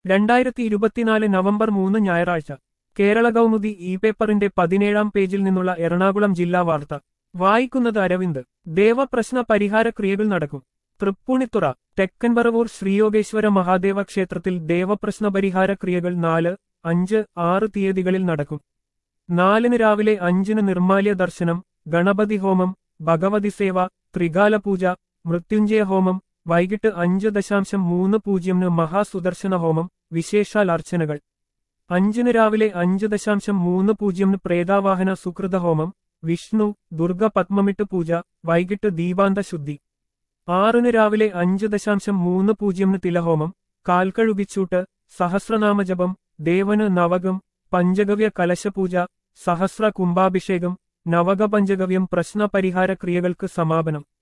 രണ്ടായിരത്തി ഇരുപത്തിനാല് നവംബർ മൂന്ന് ഞായറാഴ്ച കേരള കൗമുദി ഇ പേപ്പറിന്റെ പതിനേഴാം പേജിൽ നിന്നുള്ള എറണാകുളം ജില്ലാ വാർത്ത വായിക്കുന്നത് അരവിന്ദ് ദേവപ്രശ്ന പരിഹാര ക്രിയകൾ നടക്കും തൃപ്പൂണിത്തുറ തെക്കൻപറവൂർ ശ്രീയോഗേശ്വര മഹാദേവ ക്ഷേത്രത്തിൽ ദേവപ്രശ്ന പരിഹാര ക്രിയകൾ നാല് അഞ്ച് ആറ് തീയതികളിൽ നടക്കും നാലിന് രാവിലെ അഞ്ചിന് നിർമാല്യ ദർശനം ഗണപതി ഹോമം ഭഗവതി സേവ ത്രികാല പൂജ മൃത്യുഞ്ജയ ഹോമം വൈകിട്ട് അഞ്ച് ദശാംശം മൂന്ന് പൂജ്യമിന് മഹാസുദർശന ഹോമം വിശേഷാൽ അർച്ചനകൾ അഞ്ചിന് രാവിലെ അഞ്ച് ദശാംശം മൂന്ന് പൂജ്യമിന് പ്രേതാവാഹന സുകൃത ഹോമം വിഷ്ണു ദുർഗ പത്മമിട്ട് പൂജ വൈകിട്ട് ദീപാന്ത ശുദ്ധി ആറിന് രാവിലെ അഞ്ച് ദശാംശം മൂന്ന് പൂജ്യമിന് തിലഹോമം കാൽക്കഴുകിച്ചൂട്ട് സഹസ്രനാമജപം ദേവന് നവകം പഞ്ചഗവ്യ കലശപൂജ സഹസ്ര കുംഭാഭിഷേകം നവക പഞ്ചഗവ്യം പ്രശ്ന പരിഹാര ക്രിയകൾക്ക് സമാപനം